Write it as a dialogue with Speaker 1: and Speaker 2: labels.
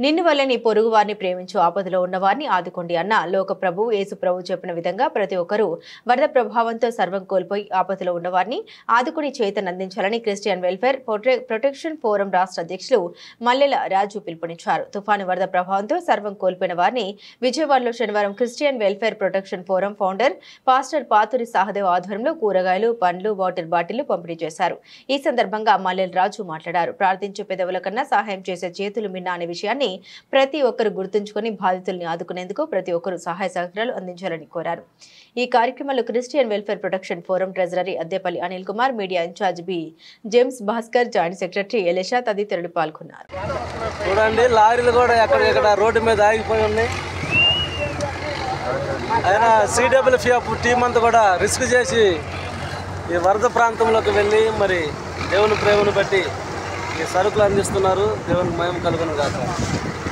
Speaker 1: నిన్ను వల్ల నీ పొరుగు వారిని ప్రేమించు ఆపదలో ఉన్న వారిని ఆదుకోండి అన్న లోక ప్రభు యేసు ప్రభు చెప్పిన విధంగా ప్రతి ఒక్కరూ వరద ప్రభావంతో సర్వం కోల్పోయి ఆపదలో ఉన్న వారిని ఆదుకుని చేతనందించాలని Christian welfare prote- protection forum రాష్ట్ర అధ్యక్షులు మల్లెల రాజు పిలుపునిచ్చారు తుఫాను వరద ప్రభావంతో సర్వం కోల్పోయిన వారిని విజయవాడలో శనివారం Christian welfare protection forum founder pastor Pathuri Sahadev ఆధ్వర్యంలో కూరగాయలు పండ్లు వాటర్ బాటిళ్లు పంపిణీ చేశారు ఈ సందర్భంగా మల్లెల రాజు మాట్లాడారు ప్రార్థించే పెదవుల కన్నా సహాయం చేసే చేతులు మిన్న అనే విషయాన్ని ప్రతి ఒక్కరు గుర్తుంచుకొని బాధితుల్ని ఆదుకునేందుకు ప్రతి ఒక్కరూ సహాయ సహకారాలు అందించాలని కోరారు ఈ కార్యక్రమంలో Christian welfare protection forum treasury Addepalli Anil Kumar media incharge B James Bhaskar joint secretary Elesha తదితరులు పాల్గొన్నారు
Speaker 2: చూడండి లారీలు కూడా ఎక్కడిక్కడ రోడ్డు మీద ఆగిపోయి ఉన్నాయి అయినా సిడబ్ల్యూఎఫ్ టీం అంతా కూడా రిస్క్ చేసి ఈ వరద ప్రాంతంలోకి వెళ్ళి మరి దేవుని ప్రేమను బట్టి ఈ సరుకులు అందిస్తున్నారు దేవుని మయం కలుగును కాక